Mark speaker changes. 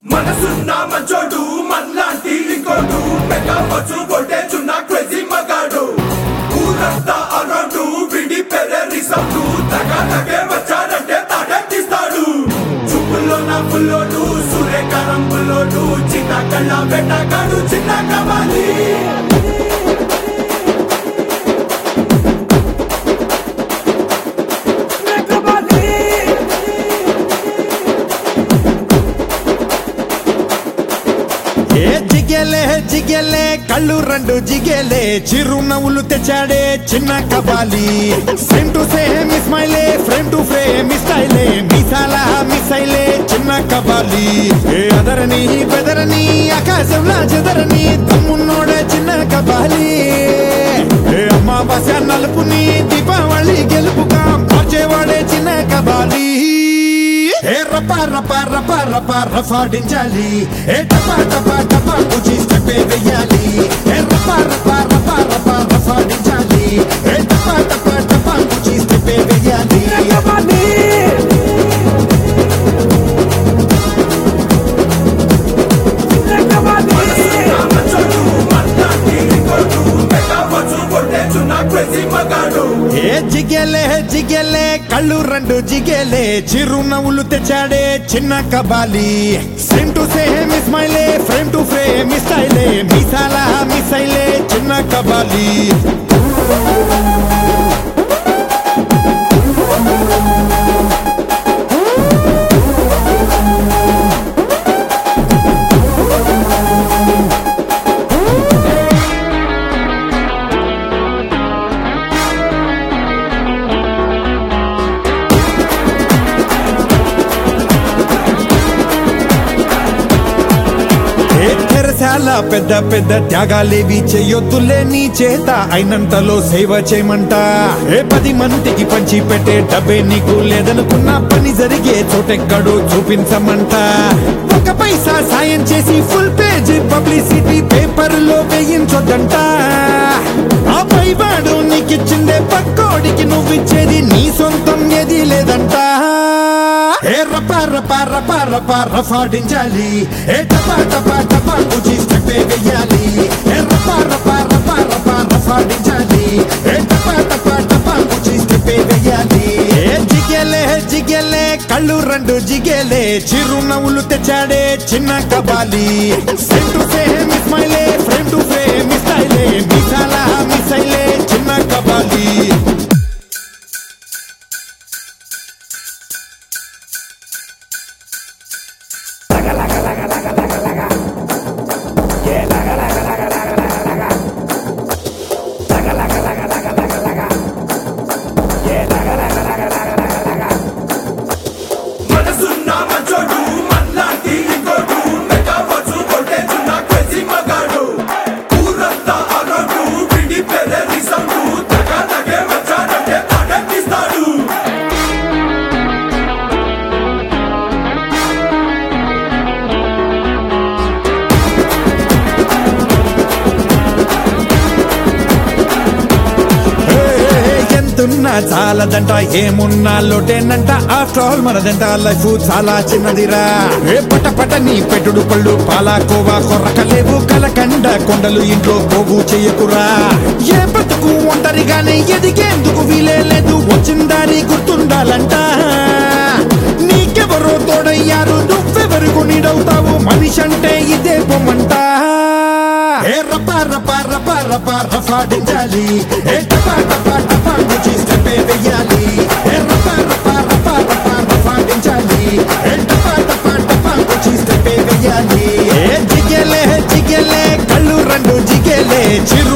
Speaker 1: మనసున్న మంచోడు మనలాంటి ఇంకోడు మెగా వచ్చు కొట్టేచున్న క్రేజీ మగాడు ఊరంతా అరౌండ్ విడి పెర్రి సౌండ్ తగా తగే వచ్చాడంటే తాడెత్తిస్తాడు చూపుల్లో నా పుల్లోడు సూర్యకారం పుల్లోడు చిన్న కళ్ళ వెంటగాడు చిన్న కవాలి
Speaker 2: ఏ జిగేలే జిగేలే కళ్ళు రెండు జిగేలే చిరునవ్వులు తెచ్చాడే చిన్న కబాలి సేమ్ టు సేమ్ ఇస్మైలే ఫ్రేమ్ టు ఫ్రేమ్ స్టైలే మిసాల మిసైలే చిన్న కబాలి ఏ అదరని బెదరని ఆకాశంలా చెదరని తమ్మున్నోడే చిన్న కబాలి ఏ అమావాస్య నలుపుని దీపావళి గెలుపుగా మార్చేవాడే చిన్న కబాలి ఏ రప రప రప రప రఫాడించాలి ఏ టపా టపా టపా కుచి స్టెప్పే వెయ్యాలి ఏ రప రప రప రప రఫాడించాలి ఏ టపా టపా టపా కుచి స్టెప్పే వెయ్యాలి
Speaker 1: మనసున్న మంచోడు మనలాంటి ఇంకోడు మెగా వచ్చు కొట్టేచున్న క్రేజీ మగాడు
Speaker 2: ఏ జిగేలే జిగేలే కళ్ళు రెండు జిగేలే చిరునవ్వులు తెచ్చాడే చిన్న కబాలి సేమ్ టు సేమ్ ఇస్మైలే ఫ్రేమ్ టు ఫ్రేమ్ స్టైలే మిసాల మిసైలే చిన్న కబాలి ఏ తెరసాల పెద్ద పెద్ద త్యాగాలేవి చెయ్యొద్దులే నీ చేత అయినంతలో సేవ చేయమంట ఏ పది మందికి పంచి పెట్టే డబ్బే నీకు లేదనుకున్న పని జరిగే చోటెక్కడో చూపించమంట ఒక పైసా సాయం చేసి ఫుల్ పేజ్ పబ్లిసిటీ పేపర్ లో వేయించొద్దంట ఆ పైవాడు నీకిచ్చిందే పక్కోడికి నువ్విచ్చేది నీ సొంతం ఏది లేదంట ఏ రప రప రప రప రఫాడించాలి ఏ టపా టపా టపా కుచి స్టెప్పే వెయ్యాలి ఏ రప రప రప రప రఫాడించాలి ఏ టపా టపా టపా కుచి స్టెప్పే వెయ్యాలి ఏ జిగేలే జిగేలే కళ్ళు రెండు జిగేలే చిరునవ్వులు తెచ్చాడే చిన్న కబాలి సేమ్ టు సేమ్ ఇస్మైలే ఫ్రేమ్ టు ఫ్రేమ్ స్టైలే మిసాల మిసైలే చిన్న కబాలి
Speaker 1: మనసున్న మంచోడు మనలాంటి ఇంకోడు మెగా వచ్చు కొట్టేచున్న క్రేజీ మగాడు ఊరంతా అరౌండ్ విడి పెర్రి సౌండ్ తగా తగే వచ్చాడంటే తాడెత్తిస్తాడు
Speaker 2: ఎంతున్నా చాలదంట ఏమున్నా లోటేనంట ఆఫ్టర్ ఆల్ మనదంట లైఫ్ చాలా చిన్నదిరా ఏ పట పట నీ పెట్టుడు పళ్ళు పాలాకోవా కొర్రకలేవు కలకండ కొండలు ఇంట్లో పోగు చెయ్యకురా ఏ బ్రతుకు ఒంటరిగానే ఎదిగేందుకు వీలే లేదు వచ్చిందారి గుర్తుండాలంట నీకెవరో తోడయ్యారు నువ్వెవరికి నీడవుతావు మనిషి అంటే ఇదే పొమ్మంట ఏ రప రప రప రప రఫాడించాలి ఏ టపా టపా టపా కుచి స్టెప్పే వెయ్యాలి ఏ రప రప రప రప రఫాడించాలి ఏ టపా టపా టపా కుచి స్టెప్పే వెయ్యాలి ఏ జిగేలే జిగేలే కళ్ళు రెండు జిగేలే చిరు